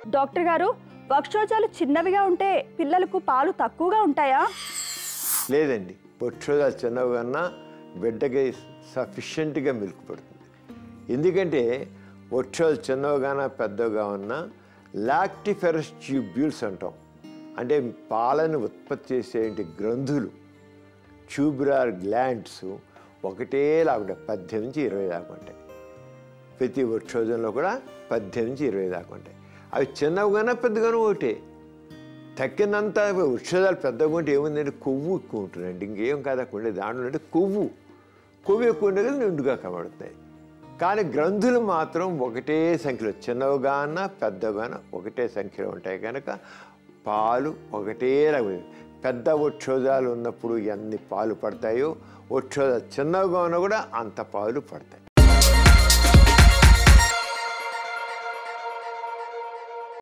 doctor గారు వక్షోజాలు చిన్నవిగా ఉంటే పిల్లలకు పాలు తక్కువగా ఉంటాయా లేదండి పొట్టుదాలు చిన్నవి కన్నా బిడ్డకి సఫిషియెంట్గా మిల్క్ పడుతుంది ఎందుకంటే పొట్టుదాలు చిన్నవిగానా పెద్దగా ఉన్నా లాక్టిఫెరస్ ట్యూబ్యూల్స్ అంటాం అంటే పాలను ఉత్పత్తి చేసే గ్రంథులు ట్యూబులార్ గ్లాండ్స్ ఒకటే లాగా పద్దెనిమిది నుంచి ఇరవై దాకా ఉంటాయి ప్రతి వృక్షోజంలో కూడా పద్దెనిమిది నుంచి ఇరవై దాకా ఉంటాయి అవి చిన్నవిగానా పెద్దగానూ ఒకటే తక్కినంత వృక్షాలు పెద్దగా ఉంటే ఏముందంటే కొవ్వు ఎక్కువ ఉంటుందండి ఇంకేం కాదు అక్కడ ఉండేది దాంట్లో అంటే కొవ్వు కొవ్వు ఎక్కువ ఉండే కదా నిండుగా కనబడుతున్నాయి కానీ గ్రంథులు మాత్రం ఒకటే సంఖ్యలో చిన్నవిగాన పెద్దగాన ఒకటే సంఖ్యలో ఉంటాయి కనుక పాలు ఒకటే రకం పెద్ద వృక్షోజాలు ఉన్నప్పుడు ఎన్ని పాలు పడతాయో వృక్షోజాలు చిన్నవిగా ఉన్నా కూడా అంత పాలు పడతాయి